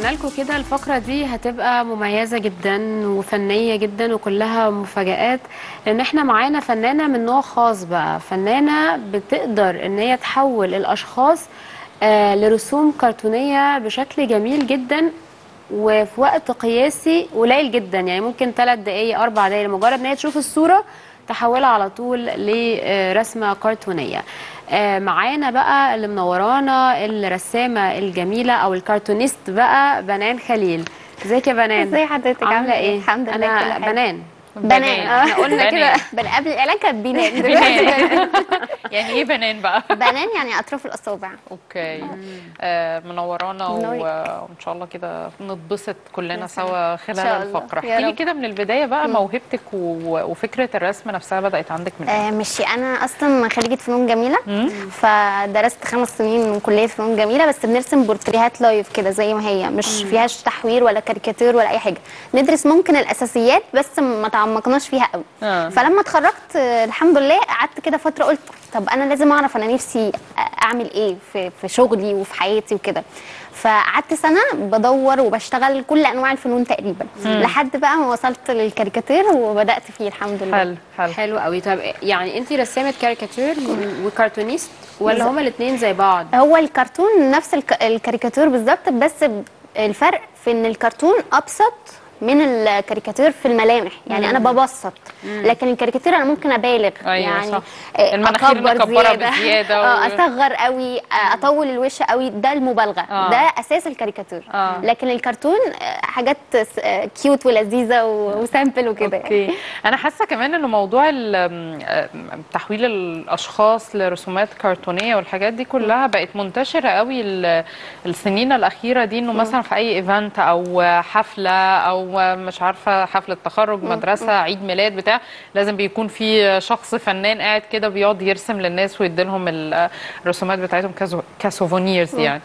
لكم كده الفقرة دي هتبقى مميزة جدا وفنية جدا وكلها مفاجآت لأن احنا معانا فنانة من نوع خاص بقى فنانة بتقدر إن هي تحول الأشخاص آه لرسوم كرتونية بشكل جميل جدا وفي وقت قياسي قليل جدا يعني ممكن ثلاث دقايق أربع دقايق مجرد إن هي تشوف الصورة تحولها على طول لرسمة كرتونية آه، معانا بقى اللي منورانا الرسامة الجميلة أو الكرتونيست بقى بنان خليل ازيك يا بنان ازي حضرتك عاملة ايه؟ الحمد لله كل أنا حاجة. بنان بنان احنا قلنا كده بل قبل الاعلان كانت بنان بنان دلوقتي يعني ايه بنان بقى بنان يعني اطراف الاصابع اوكي آه منورانا و- منورك. وان شاء الله كده نتبسط كلنا يا سوا إن خلال شاء الله. الفقره يا احكي لي رب. كده من البدايه بقى موهبتك و- وفكره الرسم نفسها بدات عندك من ايه آه ماشي انا اصلا خريجه فنون جميله فدرست خمس سنين من كليه فنون جميله بس بنرسم بورتريهات لايف كده زي ما هي مش فيهاش تحوير ولا كاريكاتير ولا اي حاجه ندرس ممكن الاساسيات بس ما تعمقناش فيها قوي آه. فلما اتخرجت آه، الحمد لله قعدت كده فتره قلت طب انا لازم اعرف انا نفسي اعمل ايه في في شغلي وفي حياتي وكده فقعدت سنه بدور وبشتغل كل انواع الفنون تقريبا لحد بقى ما وصلت للكاريكاتير وبدات فيه الحمد لله حلو حلو حلو قوي طب يعني انت رسامة كاريكاتير وكرتونيست ولا هما الاثنين زي بعض هو الكرتون نفس الك- الكاريكاتير بالظبط بس ب- الفرق في ان الكرتون ابسط من الكاريكاتير في الملامح يعني انا ببسط لكن الكاريكاتير انا ممكن ابالغ أيوة يعني صح. آه، المناخير أكبر مكبرة زيادة. بزيادة و- اه اصغر قوي آه، اطول الوش قوي ده المبالغه آه. ده اساس الكاريكاتير آه. لكن الكرتون آه، حاجات س- آه، كيوت ولذيذه و- وسامبل وكده اوكي انا حاسه كمان انه موضوع ال- م- تحويل الاشخاص لرسومات كرتونيه والحاجات دي كلها بقت منتشره قوي ال- السنين الاخيره دي انه مثلا في اي ايفنت او حفله او مش عارفه حفله تخرج مدرسه عيد ميلاد بتاع لازم بيكون في شخص فنان قاعد كده بيقعد يرسم للناس ويديلهم ال- الرسومات بتاعتهم كزو- كسوفونيرز يعني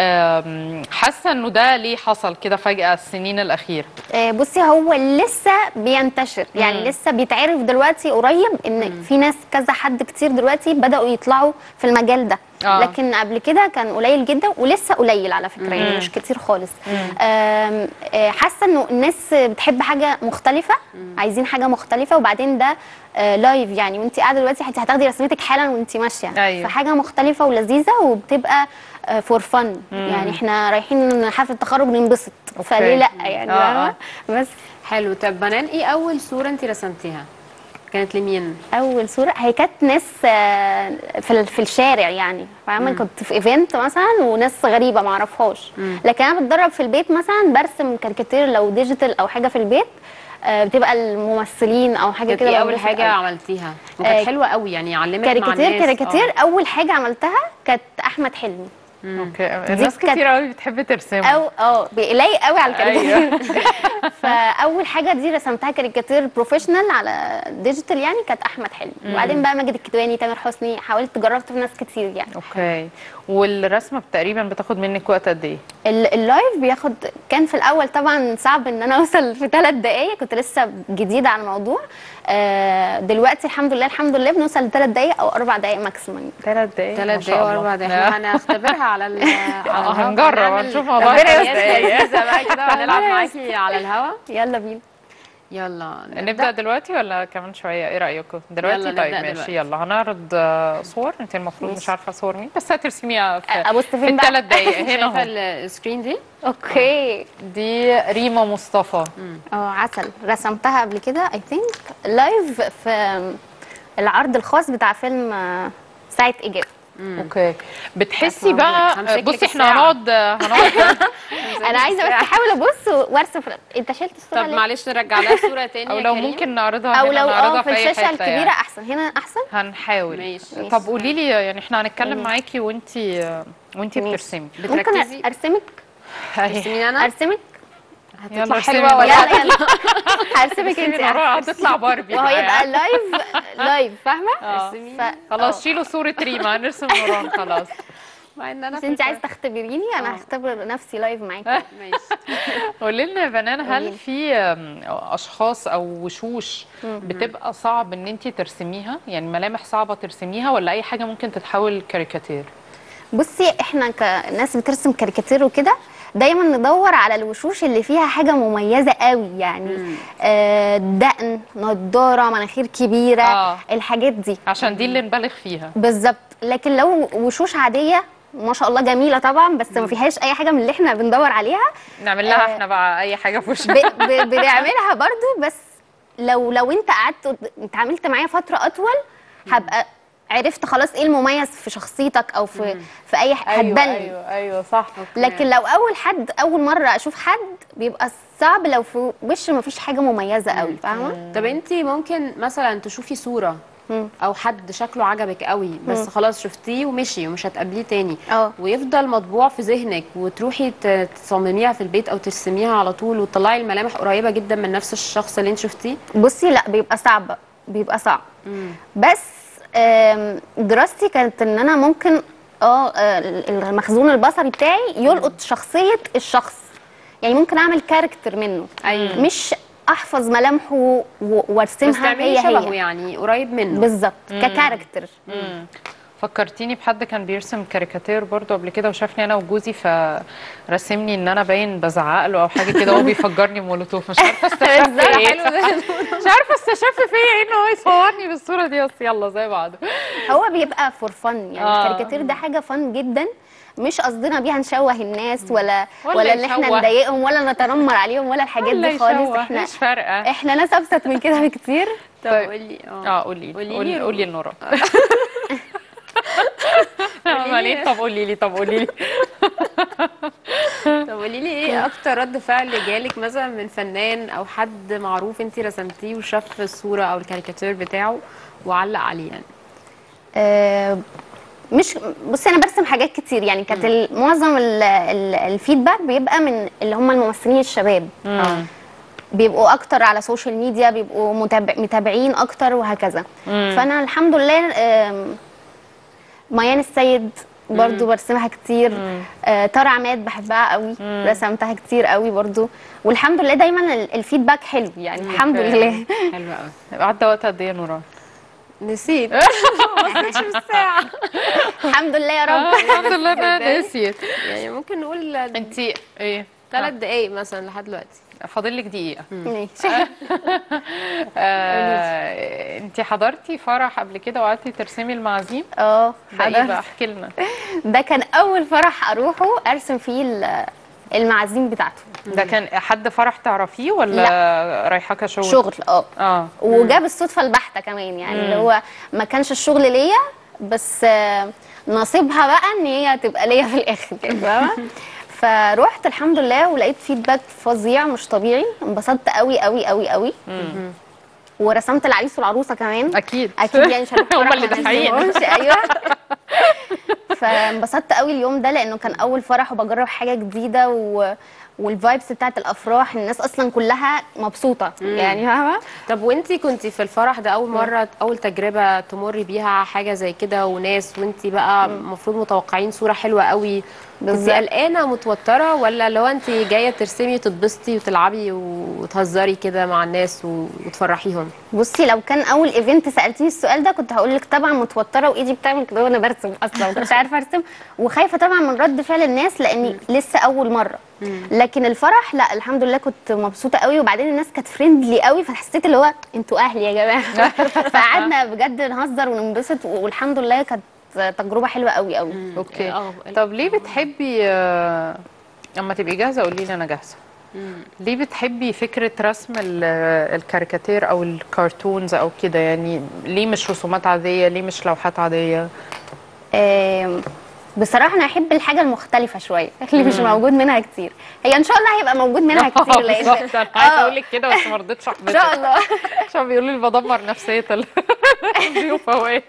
أم، حاسه انه ده ليه حصل كده فجاه السنين الاخيره آه، بصي هو لسه بينتشر يعني مم. لسه بيتعرف دلوقتي قريب ان في ناس كذا حد كتير دلوقتي بدأوا يطلعوا في المجال ده آه. لكن قبل كده كان قليل جدا ولسه قليل على فكرة يعني مش كتير خالص آم، آه، حاسة انه الناس بتحب حاجة مختلفة عايزين حاجة مختلفة وبعدين ده آه، لايف يعني وانت قاعدة دلوقتي انت هتاخدي رسمتك حالا وانت ماشية أيوة. فحاجة مختلفة ولذيذة وبتبقى فور فن يعني احنا رايحين حفلة تخرج ننبسط فليه لا يعني آه، فاهمة؟ بس حلو طب بنان ايه اول صورة انت رسمتيها كانت لمين اول صوره هي كانت ناس آه، في ال- في الشارع يعني فاهمه كنت في ايفنت مثلا وناس غريبه ما اعرفهاش لكن انا بتدرب في البيت مثلا برسم كاريكاتير لو ديجيتال او حاجه في البيت آه، بتبقى الممثلين او حاجه كانت كده ايه اول بنبسط حاجه قوي. عملتيها وكانت آه، حلوه قوي يعني علمت مع كاريكاتير الناس كاريكاتير آه. اول حاجه عملتها كانت احمد حلمي اوكي الناس كانت- كتير قوي بتحب ترسم او اه بيلاقي قوي على الكاريكاتير أيوة. فاول حاجه دي رسمتها كاريكاتير بروفيشنال على ديجيتال يعني كانت احمد حلمي وبعدين بقى ماجد الكدواني تامر حسني حاولت جربت في ناس كتير يعني اوكي والرسمه تقريبا بتاخد منك وقت قد ايه ال- اللايف بياخد كان في الاول طبعا صعب ان انا اوصل في ثلاث دقائق كنت لسه جديده على الموضوع آه، دلوقتي الحمد لله الحمد لله بنوصل لثلاث دقائق او اربع دقائق ماكسيمم ثلاث دقايق ثلاث دقايق واربع دقايق احنا هنختبرها على ال على آه، الهوا. هنجرب، هنعمل هنشوف موضوع تمارين الثلاث دقايق. لذيذة بقى كده وهنلعب ربنا معاكي على الهوا يلا بينا يلا نبدا دلوقتي ولا كمان شويه ايه رايكم دلوقتي يلا طيب نبدأ ماشي دلوقتي. يلا هنعرض آه، صور انت المفروض ماشي. مش عارفه صور مين بس هترسميها في ابص في فين بقى الثلاث دقايق هنا شايفه اهو السكرين دي اوكي دي ريما مصطفى اه عسل رسمتها قبل كده اي ثينك لايف في العرض الخاص بتاع فيلم آه، ساعه اجابه اوكي بتحسي أسمع بقى همسك لك بصي احنا الساعة. هنقعد هنقعد انا عايزه بس احاول ابص وارسم في- انت شلت الصوره طب ليه؟ معلش نرجع لها صوره تاني او يا لو كريم. ممكن نعرضها او هنا لو نعرضها اه في أي الشاشه حتة الكبيره يعني. احسن هنا احسن ماشي هنحاول ماشي. طب قولي لي يعني احنا هنتكلم معاكي وانتي وانتي ماشي. بترسمي ممكن بتركزي ارسمك أهي. ترسميني انا ارسمك يلا هتطلع ارسمي حلوه ولا يلا يلا هرسمك سيبي انت نروح هتطلع باربي وهو بقى يبقى يعني. لايف لايف فاهمه آه. ارسميني. ف- خلاص آه. شيلوا صورة ريما هنرسم نوران خلاص مع ان انا بس في انت الفرق. عايز تختبريني آه. انا هختبر نفسي لايف معاكي ماشي قولي لنا يا بنان هل قوليلي. في آم، اشخاص او وشوش بتبقى صعب ان انت ترسميها يعني ملامح صعبة ترسميها ولا اي حاجة ممكن تتحول كاريكاتير بصي احنا كناس بترسم كاريكاتير وكده دايما ندور على الوشوش اللي فيها حاجه مميزه قوي يعني آه دقن نضاره مناخير كبيره آه. الحاجات دي عشان دي اللي نبالغ فيها بالظبط لكن لو وشوش عاديه ما شاء الله جميله طبعا بس ما فيهاش اي حاجه من اللي احنا بندور عليها نعمل لها آه. احنا بقى اي حاجه في ب... وشها ب... بنعملها برضو بس لو لو انت قعدت اتعاملت معايا فتره اطول هبقى عرفت خلاص ايه المميز في شخصيتك او في في اي ح- هتبان ايوه ايوه صح لكن لو اول حد اول مره اشوف حد بيبقى صعب لو في وش ما فيش حاجه مميزه قوي فاهمه طب انت ممكن مثلا تشوفي صوره مم. او حد شكله عجبك قوي بس خلاص شفتيه ومشي ومش هتقابليه تاني اه. ويفضل مطبوع في ذهنك وتروحي ت- تصمميها في البيت او ترسميها على طول وتطلعي الملامح قريبه جدا من نفس الشخص اللي انت شفتيه بصي لا بيبقى صعب بيبقى صعب بس آم، دراستي كانت ان انا ممكن اه آه، المخزون البصري بتاعي يلقط شخصيه الشخص يعني ممكن اعمل كاركتر منه أيوة. مش احفظ ملامحه و- بس وارسمها تعملي هي شبهه هي يعني قريب منه بالظبط ككاركتر مم. فكرتيني بحد كان بيرسم كاريكاتير برضو قبل كده وشافني انا وجوزي فرسمني ان انا باين بزعق له او حاجه كده وهو بيفجرني مولوتوف مش عارفه استشف في ايه مش عارفه استشف فيا ايه ان هو يصورني بالصوره دي بس يلا زي بعض هو بيبقى فور فن يعني آه. الكاريكاتير ده حاجه فن جدا مش قصدنا بيها نشوه الناس ولا ولا ولا, ان احنا يشوه. نضايقهم ولا نتنمر عليهم ولا الحاجات ولا دي خالص يشوه، احنا مش فارقه احنا ناس ابسط من كده بكتير طب طيب. قولي اه قولي قولي قولي لي قولي لنورا عمالين طب قولي لي طب قولي لي طب قولي لي ايه اكتر رد فعل جالك مثلا من فنان او حد معروف انت رسمتيه وشاف الصوره او الكاريكاتير بتاعه وعلق عليه يعني آه، مش بصي انا برسم حاجات كتير يعني كانت ال- معظم ال- ال- الفيدباك بيبقى من اللي هم الممثلين الشباب مم. بيبقوا اكتر على السوشيال ميديا بيبقوا متابع متابعين اكتر وهكذا فانا الحمد لله آم، ميان السيد برضو برسمها كتير آه ترى عماد بحبها قوي رسمتها كتير قوي برضو والحمد لله دايما ال- الفيدباك حلو يعني الحمد أوكي. لله حلو قوي عدى وقت قد ايه يا نورا؟ نسيت الحمد لله يا رب الحمد لله انا نسيت يعني ممكن نقول انت ايه؟ ثلاث دقايق مثلا لحد دلوقتي فاضل لك دقيقه ماشي آه، انت حضرتي فرح قبل كده وقعدتي ترسمي المعازيم اه ده ايه بقى حضرت. احكي لنا ده كان اول فرح اروحه ارسم فيه ال- المعازيم بتاعته ده كان حد فرح تعرفيه ولا رايحه كشغل شغل اه اه وجاب الصدفه البحته كمان يعني اللي هو ما كانش الشغل ليا بس آه، نصيبها بقى ان هي تبقى ليا في الاخر كده فاهمه فروحت الحمد لله ولقيت فيدباك فظيع مش طبيعي انبسطت قوي قوي قوي قوي ورسمت العريس والعروسه كمان اكيد اكيد يعني مش هنروح هم فرح اللي ما دافعين. نرسمهمش، ايوه فانبسطت قوي اليوم ده لانه كان اول فرح وبجرب حاجه جديده و... والفايبس بتاعت الافراح الناس اصلا كلها مبسوطه يعني فاهمه طب وانتي كنتي في الفرح ده اول مره اول تجربه تمري بيها حاجه زي كده وناس وانتي بقى المفروض متوقعين صوره حلوه قوي كنتي بالظبط. قلقانه متوتره ولا لو انتي جايه ترسمي وتتبسطي وتلعبي وتهزري كده مع الناس و- وتفرحيهم بصي لو كان اول ايفنت سالتيني السؤال ده كنت هقول لك طبعا متوتره وايدي بتعمل كده وانا برسم اصلا ما كنتش عارفه ارسم وخايفه طبعا من رد فعل الناس لاني لسه اول مره لكن الفرح لا الحمد لله كنت مبسوطه قوي وبعدين الناس كانت فريندلي قوي فحسيت اللي هو انتوا اهلي يا جماعه فقعدنا بجد نهزر وننبسط والحمد لله كانت تجربه حلوه قوي قوي اوكي اه طب ليه بتحبي آه، اما تبقي جاهزه قولي لي انا جاهزه ليه بتحبي فكره رسم ال- الكاريكاتير او الكرتونز او كده يعني ليه مش رسومات عاديه ليه مش لوحات عاديه آم، بصراحه انا احب الحاجه المختلفه شويه اللي مش موجود منها كتير هي ان شاء الله هيبقى موجود منها كتير لان بالظبط انا عايزه آه. اقول لك كده بس ما رضيتش ان احبطك شاء الله عشان بيقولوا لي بدمر نفسيه ال- الضيوف اوقات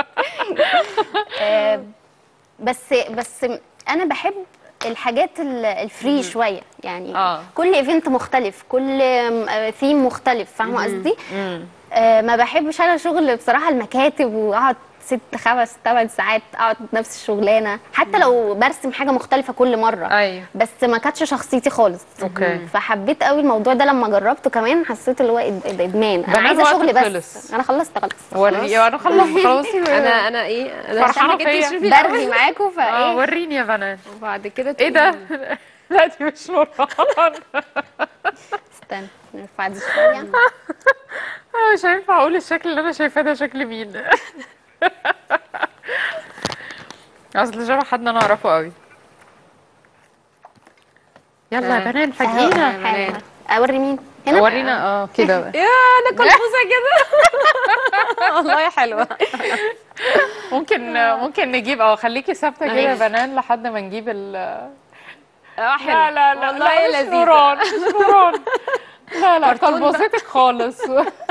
آه، بس بس انا بحب الحاجات ال- الفري شويه يعني آه. كل ايفنت مختلف كل ثيم مختلف فاهمه قصدي آه، ما بحبش انا شغل بصراحه المكاتب واقعد ست خمس ثمان ساعات اقعد نفس الشغلانه حتى لو برسم حاجه مختلفه كل مره ايوه بس ما كانتش شخصيتي خالص اوكي فحبيت قوي الموضوع ده لما جربته كمان حسيت اللي هو إد- إد- ادمان انا بنات عايزه وقت شغل بس خلص. انا خلصت خلاص وري انا خلصت خلاص انا انا ايه انا فرحانة عشان كنت فيا. تشوفي برغي معاكم اه فايه وريني يا بنات وبعد كده ايه ده تقولي- لا دي مش نوران استنى نرفع دي شويه انا مش هينفع اقول الشكل اللي انا شايفاه ده شكل مين اصل شبه حد انا اعرفه قوي يلا يا بنات فاجئينا أهو، حالا. اوري مين هنا ورينا اه كده بقى يا انا كلبوزه كده والله حلوه ممكن ممكن نجيب اه خليكي ثابته كده يا ماشي. بنان لحد ما نجيب ال اه حلو لا لا لا والله لا مش لذيذة. نوران مش نوران لا لا كرتون بقى. كلبوزتك خالص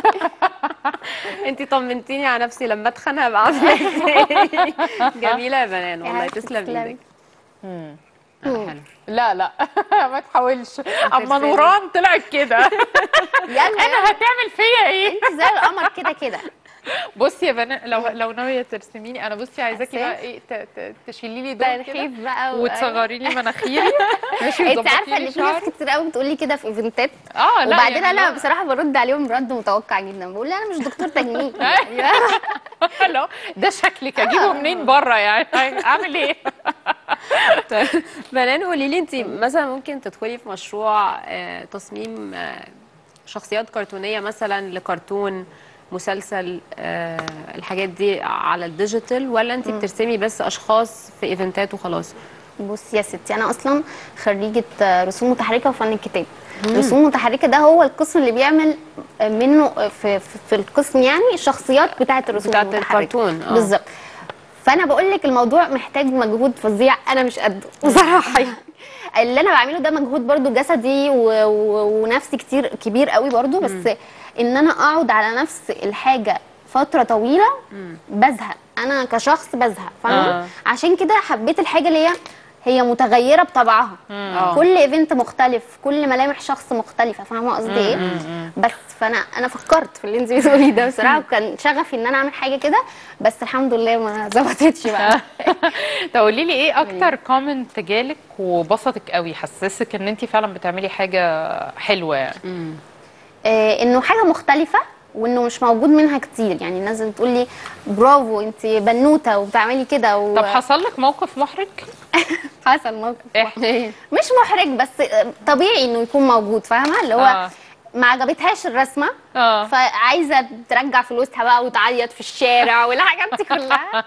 انت طمنتيني على نفسي لما اتخن هبقى عامله ازاي جميله يا بنان والله يا تسلم تسلمي. ايدك لا، حلو لا لا ما تحاولش اما ترسمي. نوران طلعت كده يلا انا هتعمل فيا ايه انت زي القمر كده كده بصي يا بنات لو لو ناويه ترسميني انا بصي عايزاكي بقى ايه ت- ت- تشيلي لي دول كده تنحيف بقى و- وتصغري لي مناخيري ماشي انت وتظبطي عارفه لي ان في ناس شعري. كتير قوي بتقول لي كده في ايفنتات اه لا وبعدين يعني انا لو- بصراحه برد عليهم رد متوقع جدا بقول انا مش دكتور تجميل لو ده شكلك اجيبه منين بره يعني اعمل ايه طيب، بنان قولي لي انت مثلا ممكن تدخلي في مشروع آه، تصميم آه، شخصيات كرتونيه مثلا لكرتون مسلسل آه، الحاجات دي على الديجيتال ولا انت بترسمي بس اشخاص في ايفنتات وخلاص بصي يا ستي انا اصلا خريجه رسوم متحركه وفن الكتاب رسوم متحركه ده هو القسم اللي بيعمل منه في, في, في القسم يعني الشخصيات بتاعه الرسوم بتاعة المتحركه الكرتون، اه. بالظبط فانا بقول لك الموضوع محتاج مجهود فظيع انا مش قده بصراحه يعني اللي انا بعمله ده مجهود برضو جسدي و... و... ونفسي كتير كبير قوي برضو بس ان انا اقعد على نفس الحاجه فتره طويله بزهق انا كشخص بزهق فاهمه آه. عشان كده حبيت الحاجه اللي هي هي متغيره بطبعها اه. كل ايفنت مختلف كل ملامح شخص مختلفه فاهمه قصدي ايه بس فانا انا فكرت في اللي انت بتقوليه ده بصراحه وكان شغفي ان انا اعمل حاجه كده بس الحمد لله ما ظبطتش بقى طب قولي لي ايه اكتر كومنت جالك وبسطك قوي حسسك ان انت فعلا بتعملي حاجه حلوه يعني آه انه حاجه مختلفه وانه مش موجود منها كتير يعني الناس بتقول لي برافو انت بنوته وبتعملي كده و... طب حصل لك موقف محرج حصل موقف احكي مش محرج بس آه، طبيعي انه يكون موجود فاهمه اللي هو آه. ما عجبتهاش الرسمه اه فعايزه ترجع فلوسها بقى وتعيط في الشارع والحاجات دي كلها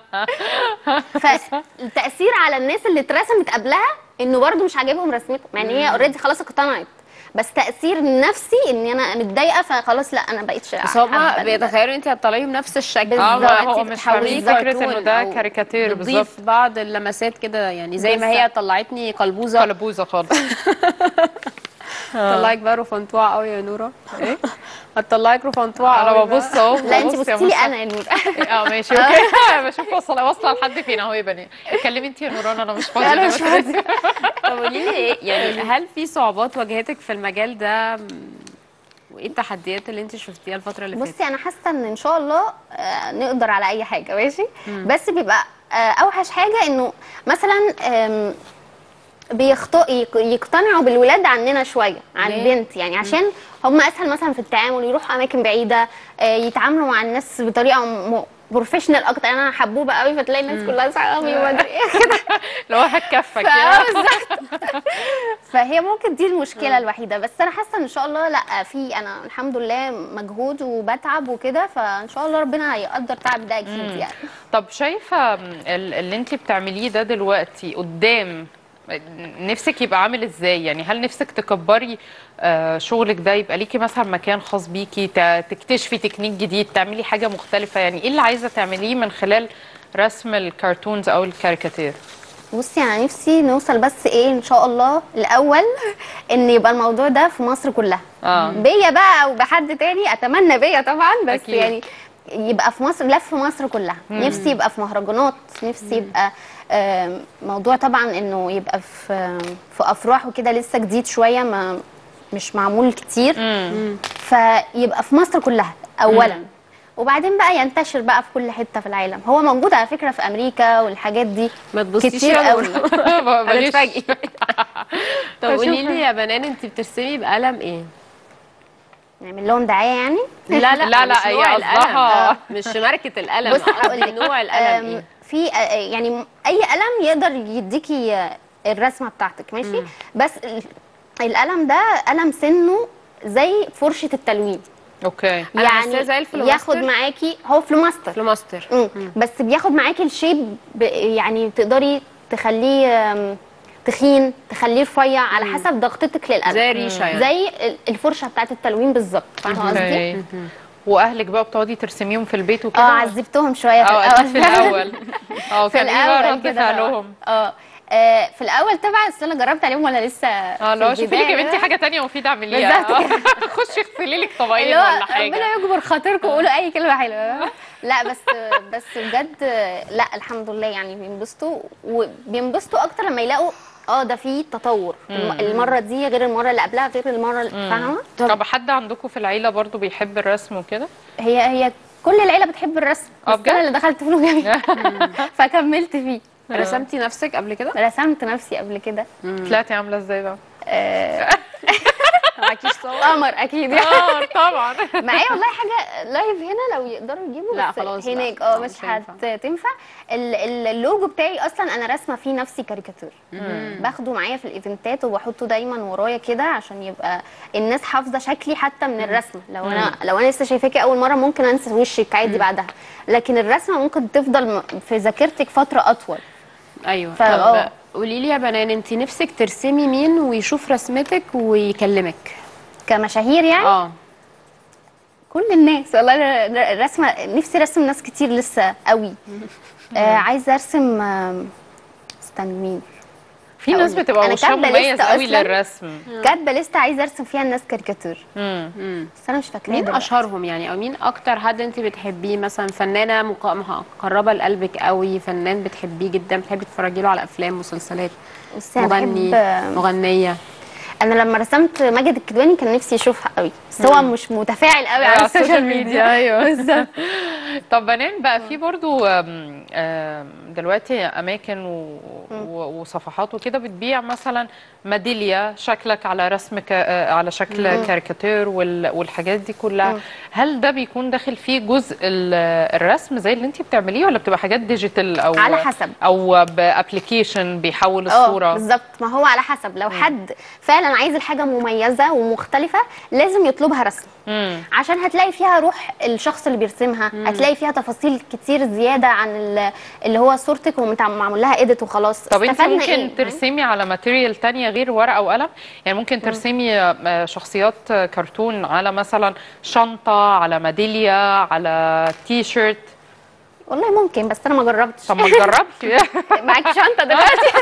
فالتاثير على الناس اللي اترسمت قبلها انه برضو مش عاجبهم رسمتهم يعني هي اوريدي خلاص اقتنعت بس تاثير نفسي ان انا متضايقه فخلاص لا انا بقيتش بس حابة هما ال- بيتخيلوا انت هتطلعي بنفس الشكل اه بالظبط. هو- هو انت مش بتحوليه فاهمين فكره كرتون انه ده أو كاريكاتير بالظبط بتضيف بعض اللمسات كده يعني زي ما هي بالظبط. طلعتني قلبوزه قلبوزه خالص طلعك بقى رفنطوع قوي يا نوره ايه هتطلعك رفنطوع انا قوي ببص اهو لا انت ببص يا بصتي لي مصطفى. انا يا نور اه ماشي اوكي بشوف واصله واصله لحد فين اهو يا بنات اتكلمي انت يا نوران انا مش فاضيه انا مش دلوقتي. فاضيه طب قولي لي ايه يعني هل في صعوبات واجهتك في المجال ده م، وايه التحديات اللي انت شفتيها الفتره اللي فاتت بصي انا حاسه ان ان شاء الله آه، نقدر على اي حاجه ماشي بس بيبقى آه، اوحش حاجه انه مثلا آم، بيخط... يق- يقتنعوا بالولاد عننا شويه عن ليه؟ البنت يعني عشان هم اسهل مثلا في التعامل يروحوا اماكن بعيده آه، يتعاملوا مع الناس بطريقه م... بروفيشنال اكتر انا حبوبه قوي فتلاقي الناس كلها صحابي وما ادري ايه كده اللي هو هتكفك ف- كده بالظبط فهي ممكن دي المشكله الوحيده بس انا حاسه ان شاء الله لا في انا الحمد لله مجهود وبتعب وكده فان شاء الله ربنا هيقدر تعب ده اكيد يعني طب شايفه ال- اللي انت بتعمليه ده دلوقتي قدام نفسك يبقى عامل ازاي يعني هل نفسك تكبري آه، شغلك ده يبقى ليكي مثلا مكان خاص بيكي ت- تكتشفي تكنيك جديد تعملي حاجه مختلفه يعني ايه اللي عايزه تعمليه من خلال رسم الكرتونز او الكاريكاتير بصي انا نفسي نوصل بس ايه ان شاء الله الاول ان يبقى الموضوع ده في مصر كلها اه بيا بقى او بحد تاني اتمنى بيا طبعا بس أكيد. يعني يبقى في مصر لف مصر كلها نفسي يبقى في مهرجانات نفسي يبقى آم، موضوع طبعا انه يبقى في في افراح وكده لسه جديد شويه ما مش معمول كتير فيبقى في مصر كلها اولا وبعدين بقى ينتشر بقى في كل حته في العالم هو موجود على فكره في امريكا والحاجات دي ما تبصيش كتير يا قوي. نورة. بلاش. هتتفاجئي طب بشوف. قولي لي يا بنان انت بترسمي بقلم ايه نعمل لهم دعايه يعني لا لا لا، لا، مش هي نوع قصدها- القلم مش ماركه القلم بص هقول قصدي لك نوع القلم أم، ايه في آه، يعني اي قلم يقدر يديكي آه، الرسمه بتاعتك ماشي بس ال- القلم ده قلم سنه زي فرشه التلوين اوكي أنا حاساه زي الفلوماستر. ياخد معاكي هو فلوماستر فلوماستر مم. بس بياخد معاكي الشيب ب- يعني تقدري تخليه آم، تخين تخليه رفيع على حسب ضغطتك للقلم زي ريشه يعني زي ال- الفرشه بتاعت التلوين بالظبط فاهمه قصدي؟ اوكي واهلك بقى بتقعدي ترسميهم في البيت وكده اه عذبتهم شويه في اه الاول اكيد في الاول اه في كان ايه بقى الاول رد كده طبعاً. فعلهم اه آه، في الاول طبعا اصل انا جربت عليهم وانا لسه اه في لو شوفي لك يا البداية بنتي كده. حاجه تانية مفيده اعمليها بالظبط آه. خشي اغسلي لك طبقين اللي هو ولا ربنا حاجه يجبر خاطركم وقولوا اي كلمه حلوه لا بس بس بجد لا الحمد لله يعني بينبسطوا وبينبسطوا اكتر لما يلاقوا اه ده في تطور الم- المره دي غير المره اللي قبلها غير المره اللي- فاهمه طب حد عندكم في العيله برضو بيحب الرسم وكده هي هي كل العيله بتحب الرسم آه بس بجد؟ انا اللي دخلت فنون جميله فكملت فيه رسمتي نفسك قبل كده؟ رسمت نفسي قبل كده طلعتي عامله ازاي بقى آه، معكيش صور؟ قمر اكيد اه طبعا معايا والله حاجه لايف هنا لو يقدروا يجيبوا لا بس خلاص لا. هناك اه لا، مش مش هينفع. هتنفع ال- ال- اللوجو بتاعي اصلا انا راسمه فيه نفسي كاريكاتير باخده معايا في الايفنتات وبحطه دايما ورايا كده عشان يبقى الناس حافظه شكلي حتى من الرسمه لو انا لو انا لسه شايفاكي اول مره ممكن انسى وشك عادي بعدها لكن الرسمه ممكن تفضل م- في ذاكرتك فتره اطول ايوه فا- آه. طب قولي لي يا بنان انت نفسك ترسمي مين ويشوف رسمتك ويكلمك كمشاهير يعني اه كل الناس والله أنا- أنا الرسمه نفسي ارسم ناس كتير لسه قوي آه عايزه ارسم آم، استنى مين في ناس هقولك. بتبقى أنا وشها كاتبة مميز لستة قوي أصلاً. للرسم كاتبه لسه عايزه ارسم فيها الناس كاريكاتير امم بس انا مش فاكراها مين دلوقتي. اشهرهم يعني او مين اكتر حد انت بتحبيه مثلا فنانه مق- مقربه لقلبك قوي فنان بتحبيه جدا بتحبي تتفرجي له على افلام مسلسلات بس انا مغني بحب مغنيه انا لما رسمت ماجد الكدواني كان نفسي يشوفها قوي بس هو مش متفاعل قوي على السوشيال ميديا ايوه بالظبط طب بنان بقى في برضو آم، آم، دلوقتي اماكن و- و- وصفحات وكده بتبيع مثلا ميداليه شكلك على رسم ك... آه، على شكل كاريكاتير وال... والحاجات دي كلها هل ده بيكون داخل فيه جزء ال- الرسم زي اللي انت بتعمليه ولا بتبقى حاجات ديجيتال او على حسب. او بابلكيشن بيحول اه الصوره بالظبط ما هو على حسب لو حد فعلا عايز الحاجه مميزه ومختلفه لازم يطلبها رسم مم. عشان هتلاقي فيها روح الشخص اللي بيرسمها هتلاقي فيها تفاصيل كتير زياده عن ال- اللي هو صورتك ومعمول لها ايديت وخلاص طب انت استفدنا ممكن إيه؟ ترسمي على ماتيريال تانية غير ورقة وقلم يعني ممكن ترسمي آه، شخصيات آه، كرتون على مثلا شنطة على ميدالية على تي شيرت والله ممكن بس انا ما جربتش طب ما تجربي معاكي شنطه دلوقتي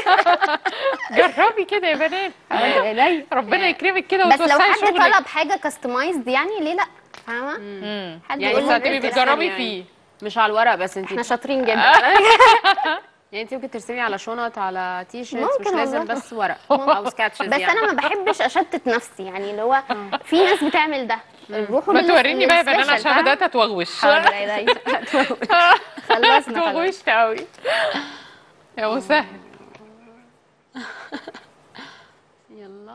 جربي كده يا بنات عينيا. ربنا يكرمك كده بس لو وتوسعي حد شغلك طلب حاجه كاستمايزد يعني ليه لا فاهمه مم. حد يعني يقول بس لي هتبقي الرسم بتجربي يعني. فيه مش على الورق بس انت احنا شاطرين جدا يعني انت ممكن ترسمي على شنط على تي شيرتس مش ممكن لازم والله. بس ورق او سكاتشز بس يعني. انا ما بحبش اشتت نفسي يعني اللي هو في ناس بتعمل ده روحوا ما لل- توريني بقى يا بنات للسبيشال، عشان فاهمة؟ بدأت اتوغوش حاضر، عينيا. خلصنا خلاص اتوغوشت قوي يا مسهل يلا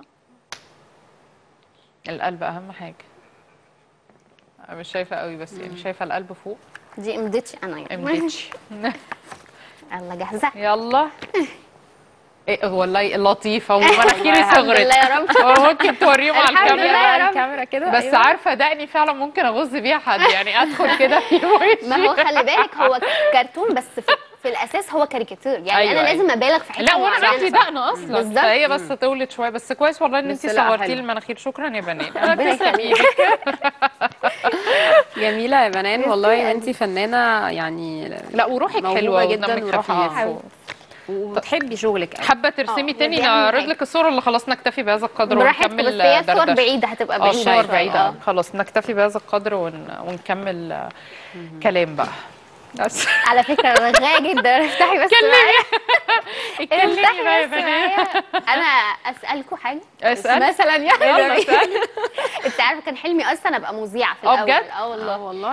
القلب اهم حاجة أنا مش شايفة قوي بس يعني شايفة القلب فوق دي امضتش انا يعني امدتش يلا جاهزه يلا ايه والله لطيفه ومناخيري الحمد صغرت لله يا رب. هو ممكن توريهم على الحمد لله الكاميرا يا رب. الكاميرا كده بس أيوة. عارفه دقني فعلا ممكن اغز بيها حد يعني ادخل كده في وشي ما هو خلي بالك هو كرتون بس في, في الاساس هو كاريكاتير يعني أيوة، انا أيوة. لازم ابالغ في حته لا وانا معينة. عندي دقن اصلا بالظبط. فهي بس طولت شويه بس كويس والله ان بس انت لا، صورتي حلو. لي المناخير شكرا يا بنات ربنا تسلم يخليك. ايدك جميله يا بنان والله انت فنانه يعني لا وروحك موهوبة حلوه جدا ودمك وروحها خفيف حلوة. وبتحبي شغلك قوي حابه ترسمي آه، تاني بيعمل نعرض حاجة. لك الصوره اللي خلاص نكتفي بهذا القدر براحتكم ونكمل بس هي الصور دردشة. بعيده هتبقى اه بعيده الصور شوية. بعيدة آه. خلاص نكتفي بهذا القدر ون... ونكمل آه، كلام بقى بس على فكره انا رغايه جدا افتحي بس اتكلمي افتحي بقى يا بس بنات معايا. انا اسالكم حاجه اسأل. مثلا يلا يعني اسأل. انت عارفه كان حلمي اصلا ابقى مذيعه في اه الاول بجد؟ اه والله اه والله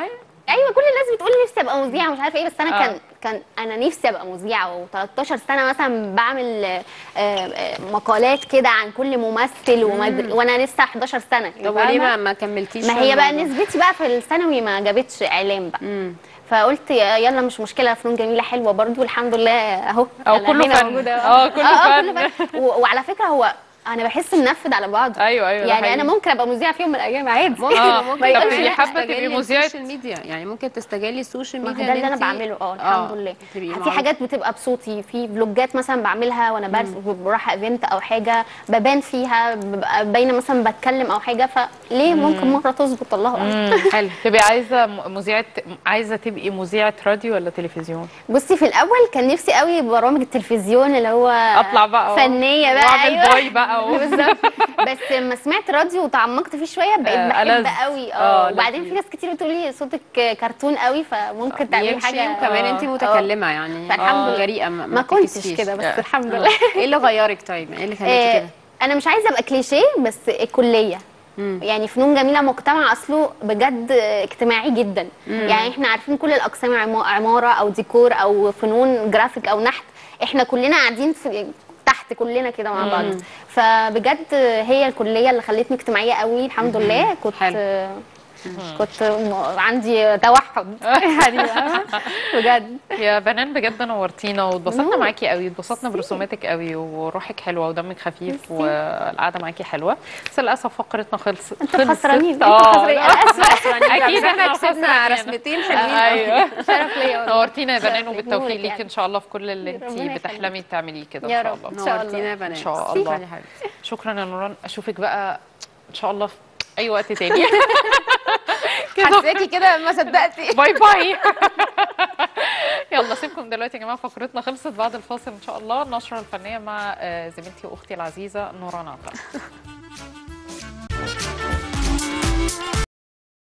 ايوه كل الناس بتقول نفسي ابقى مذيعه مش عارفه ايه بس انا آه. كان كان انا نفسي ابقى مذيعه و13 سنه مثلا بعمل آه، آه، مقالات كده عن كل ممثل ومد... وانا لسه 11 سنه طب وليه فاهمة؟ ما, ما كملتيش ما في هي بقى الموضوع؟ نسبتي بقى في الثانوي ما جابتش اعلام بقى مم. فقلت يا- يلا مش مشكله فنون جميله حلوه برضو الحمد لله اهو أو أنا كله هنا فن. موجودة. آه، كله آه، فن. و- وعلى فكره هو انا بحس منفذ على بعضه ايوه ايوه ده يعني حقيقي. انا ممكن ابقى مذيعه في يوم من الايام عادي ممكن آه. ممكن طب يقولش تبقي لي حابه تستغلي تبقي مذيعه السوشيال ميديا يعني ممكن تستغلي السوشيال ما هو ميديا ده إن اللي انا انتي- بعمله اه الحمد لله تبقي في معروفة. حاجات بتبقى بصوتي في فلوجات مثلا بعملها وانا برس بروح ايفنت او حاجه ببان فيها ببقى باينه مثلا بتكلم او حاجه فليه ممكن مره تظبط الله اعلم مم. حلو تبقي عايزه م- مذيعه عايزه تبقي مذيعه راديو ولا تلفزيون بصي في الاول كان نفسي قوي برامج التلفزيون اللي هو اطلع بقى فنيه بقى واعمل ايوه باي بقى و... بالظبط بس لما سمعت راديو وتعمقت فيه شويه بقيت آه، ألذ. بحب قوي آه، اه وبعدين لذيذ. في ناس كتير بتقول لي صوتك كرتون قوي فممكن تعملي يمشي حاجه وكمان آه. انت متكلمه يعني فالحمد آه، لله. جريئه ما, ما كنتش تتكسفيش. كده بس آه. الحمد آه. لله ايه اللي غيرك طيب ايه اللي خلاكي آه، كده انا مش عايزه ابقى كليشيه بس الكليه يعني فنون جميله مجتمع اصله بجد اجتماعي جدا يعني احنا عارفين كل الاقسام عما- عماره او ديكور او فنون جرافيك او نحت احنا كلنا قاعدين في تحت كلنا كده مع بعض فبجد هي الكليه اللي خلتني اجتماعيه قوي الحمد لله كنت حلو. كنت م- عندي توحد يعني فاهمة؟ بجد يا بنان بجد نورتينا واتبسطنا نور. معاكي قوي اتبسطنا برسوماتك قوي وروحك حلوه ودمك خفيف والقعده معاكي حلوه بس للاسف فقرتنا خلصت انتوا خلصت. خسرانين انتوا اه خسرانين لا. انا اسفه اكيد احنا احنا كسبنا خسرانين. رسمتين حلوين ايوه شرف ليا والله. نورتينا يا شرف بنان ليك. وبالتوفيق نورك ليكي يعني. ان شاء الله في كل اللي ربنا انت يخليك. بتحلمي تعمليه كده يا ان شاء رب. الله إن شاء الله. نورتينا يا بنات ان شاء شكراً الله يا حبيبتي شكرا يا نوران اشوفك بقى ان شاء الله في اي وقت تاني كده حساكي كده ما صدقتي باي باي يلا سيبكم دلوقتي يا جماعه فقرتنا خلصت بعد الفاصل ان شاء الله النشره الفنيه مع آه، زميلتي واختي العزيزه نوران عطا